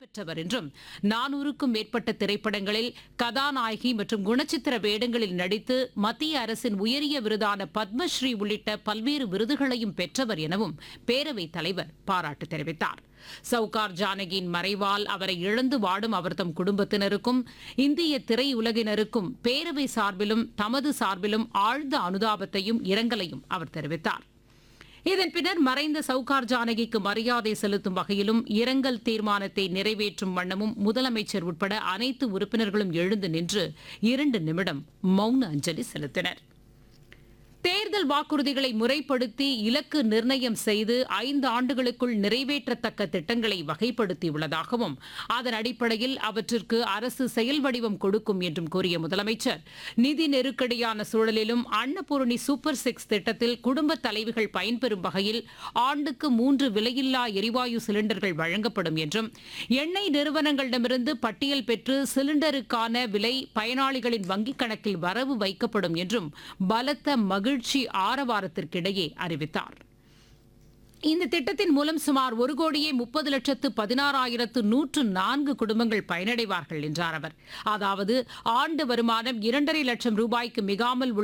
பெற்றவர் என்றும் நானூறுக்கும் மேற்பட்ட திரைப்படங்களில் கதாநாயகி மற்றும் குணச்சித்திர வேடங்களில் நடித்து மத்திய அரசின் உயரிய விருதான பத்மஸ்ரீ உள்ளிட்ட பல்வேறு விருதுகளையும் பெற்றவர் எனவும் பேரவைத் தலைவர் பாராட்டு தெரிவித்தார் சவுகார் ஜானகியின் மறைவால் அவரை இழந்து வாடும் அவர்தம் குடும்பத்தினருக்கும் இந்திய திரையுலகினருக்கும் பேரவை சார்பிலும் தமது சார்பிலும் ஆழ்ந்த அனுதாபத்தையும் இரங்கலையும் அவர் தெரிவித்தார் இதன் பின்னர் மறைந்த சவுகார் ஜானகிக்கு மரியாதை செலுத்தும் வகையிலும் இரங்கல் தீர்மானத்தை நிறைவேற்றும் வண்ணமும் முதலமைச்சர் உட்பட அனைத்து உறுப்பினர்களும் எழுந்து நின்று இரண்டு நிமிடம் மௌன அஞ்சலி செலுத்தினர் தேர்தல் வாக்குறுதிகளை முறைப்படுத்தி இலக்கு நிர்ணயம் செய்து ஐந்து ஆண்டுகளுக்குள் நிறைவேற்றத்தக்க திட்டங்களை வகைப்படுத்தியுள்ளதாகவும் அதன் அடிப்படையில் அவற்றிற்கு அரசு செயல் வடிவம் கொடுக்கும் என்றும் கூறிய முதலமைச்சர் நிதி நெருக்கடியான சூழலிலும் அன்னபூரணி சூப்பர் சிக்ஸ் திட்டத்தில் குடும்ப தலைவிகள் பயன்பெறும் வகையில் ஆண்டுக்கு மூன்று விலையில்லா எரிவாயு சிலிண்டர்கள் வழங்கப்படும் என்றும் எண்ணெய் நிறுவனங்களிடமிருந்து பட்டியல் பெற்று சிலிண்டருக்கான விலை பயனாளிகளின் வங்கிக் கணக்கில் வரவு வைக்கப்படும் என்றும் பலத்த மகிழ்ச்சி ஆரவாரத்திற்கிடையே அறிவித்தார் இந்த திட்டத்தின் மூலம் சுமார் ஒரு கோடியே முப்பது லட்சத்து பதினாறாயிரத்து நூற்று நான்கு குடும்பங்கள் பயனடைவார்கள் என்றார் அவர் அதாவது ஆண்டு வருமானம் இரண்டரை லட்சம் ரூபாய்க்கு மிகாமல் உள்ள